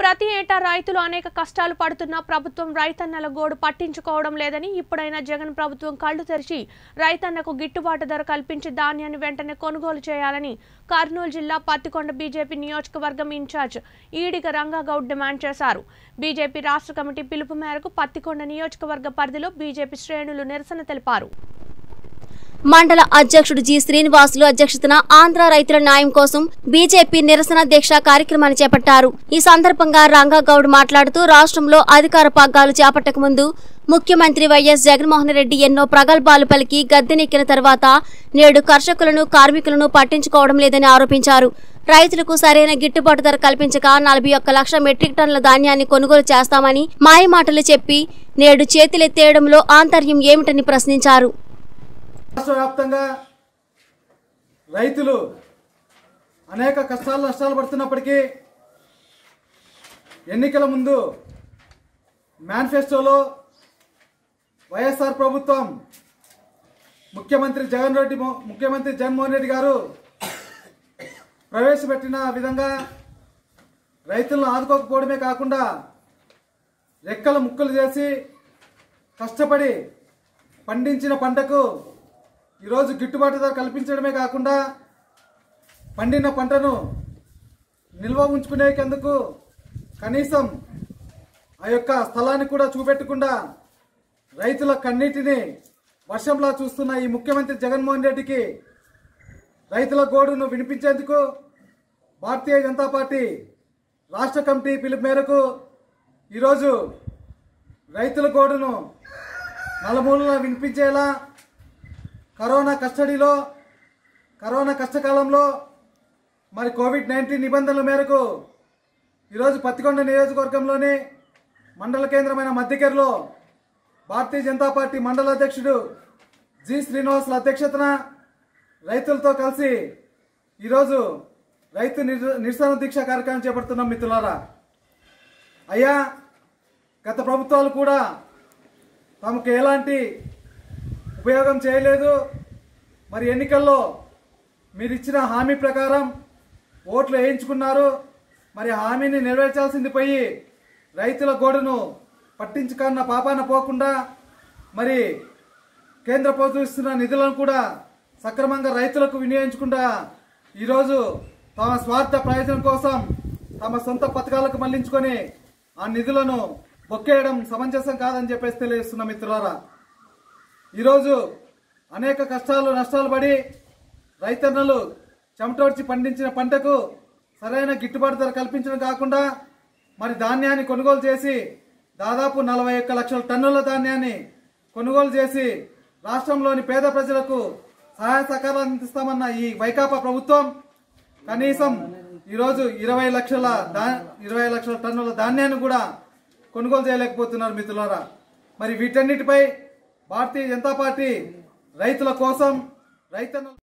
ప్రతి ఏటా రైతులు అనేక కష్టాలు పడుతున్నా ప్రభుత్వం రైతన్నల గోడు పట్టించుకోవడం లేదని ఇప్పుడైనా జగన్ ప్రభుత్వం కళ్లు తెరిచి రైతన్నకు గిట్టుబాటు ధర కల్పించి ధాన్యాన్ని వెంటనే కొనుగోలు చేయాలని కర్నూలు జిల్లా పత్తికొండ బీజేపీ నియోజకవర్గం ఇన్ఛార్జ్ ఈడిగ రంగాగౌడ్ డిమాండ్ చేశారు బీజేపీ రాష్ట్ర కమిటీ పిలుపు మేరకు పత్తికొండ నియోజకవర్గ పరిధిలో బీజేపీ శ్రేణులు నిరసన తెలిపారు మండల అధ్యక్షుడు జి శ్రీనివాసులు అధ్యక్షతన ఆంధ్ర రైతుల న్యాయం కోసం బీజేపీ నిరసన దీక్ష కార్యక్రమాన్ని చేపట్టారు ఈ సందర్భంగా రంగాగౌడ్ మాట్లాడుతూ రాష్ట్రంలో అధికార పగ్గాలు చేపట్టక ముందు ముఖ్యమంత్రి వైఎస్ జగన్మోహన్ రెడ్డి ఎన్నో ప్రగల్భాలు పలికి గద్దెనెక్కిన తర్వాత నేడు కర్షకులను కార్మికులను పట్టించుకోవడం లేదని ఆరోపించారు రైతులకు సరైన గిట్టుబాటు ధర కల్పించక నలభై ఒక్క లక్ష మెట్రిక్ టన్నుల ధాన్యాన్ని కొనుగోలు చేస్తామని మాయమాటలు చెప్పి నేడు చేతులెత్తేయడంలో ఆంతర్యం ఏమిటని ప్రశ్నించారు రాష్ట్ర వ్యాప్తంగా రైతులు అనేక కష్టాలు నష్టాలు పడుతున్నప్పటికీ ఎన్నికల ముందు మేనిఫెస్టోలో వైఎస్ఆర్ ప్రభుత్వం ముఖ్యమంత్రి జగన్ రెడ్డి మో- ముఖ్యమంత్రి జగన్మోహన్ రెడ్డి గారు ప్రవేశపెట్టిన విధంగా రైతులను ఆదుకోకపోవడమే కాకుండా రెక్కలు ముక్కలు చేసి కష్టపడి పండించిన పంటకు ఈరోజు గిట్టుబాటు ధర కల్పించడమే కాకుండా పండిన పంటను నిల్వ ఉంచుకునేందుకు కనీసం ఆ యొక్క స్థలాన్ని కూడా చూపెట్టకుండా రైతుల కన్నీటిని వర్షంలా చూస్తున్న ఈ ముఖ్యమంత్రి జగన్మోహన్ రెడ్డికి రైతుల గోడును వినిపించేందుకు భారతీయ జనతా పార్టీ రాష్ట్ర కమిటీ పిలుపు మేరకు ఈరోజు రైతుల గోడును నలుమూలన వినిపించేలా కరోనా కస్టడీలో కరోనా కష్టకాలంలో మరి కోవిడ్ నైన్టీన్ నిబంధనల మేరకు ఈరోజు పత్తికొండ నియోజకవర్గంలోని మండల కేంద్రమైన మధ్యకెరలో భారతీయ జనతా పార్టీ మండల అధ్యక్షుడు జి శ్రీనివాసుల అధ్యక్షతన రైతులతో కలిసి ఈరోజు రైతు నిర- నిరసన దీక్ష కార్యక్రమం చేపడుతున్నాం మిత్రులారా అయ్యా గత ప్రభుత్వాలు కూడా తమకు ఎలాంటి ఉపయోగం చేయలేదు మరి ఎన్నికల్లో మీరు ఇచ్చిన హామీ ప్రకారం ఓట్లు వేయించుకున్నారు మరి హామీని నెరవేర్చాల్సింది పోయి రైతుల గోడును పట్టించుకన్న పాపాన పోకుండా మరి కేంద్ర ప్రభుత్వం ఇస్తున్న నిధులను కూడా సక్రమంగా రైతులకు వినియోగించకుండా ఈరోజు తమ స్వార్థ ప్రయోజనం కోసం తమ సొంత పథకాలకు మళ్లించుకొని ఆ నిధులను బొక్కేయడం సమంజసం కాదని చెప్పేసి తెలియజేస్తున్న మిత్రులారా ఈరోజు అనేక కష్టాలు నష్టాలు పడి రైతన్నలు చెమటోడ్చి పండించిన పంటకు సరైన గిట్టుబాటు ధర కల్పించడం కాకుండా మరి ధాన్యాన్ని కొనుగోలు చేసి దాదాపు నలభై ఒక్క లక్షల టన్నుల ధాన్యాన్ని కొనుగోలు చేసి రాష్ట్రంలోని పేద ప్రజలకు సహాయ సహకారాలు అందిస్తామన్న ఈ వైకాపా ప్రభుత్వం కనీసం ఈరోజు ఇరవై లక్షల దా ఇరవై లక్షల టన్నుల ధాన్యాన్ని కూడా కొనుగోలు చేయలేకపోతున్నారు మిత్రులారా మరి వీటన్నిటిపై భారతీయ జనతా పార్టీ రైతుల కోసం రైతన్న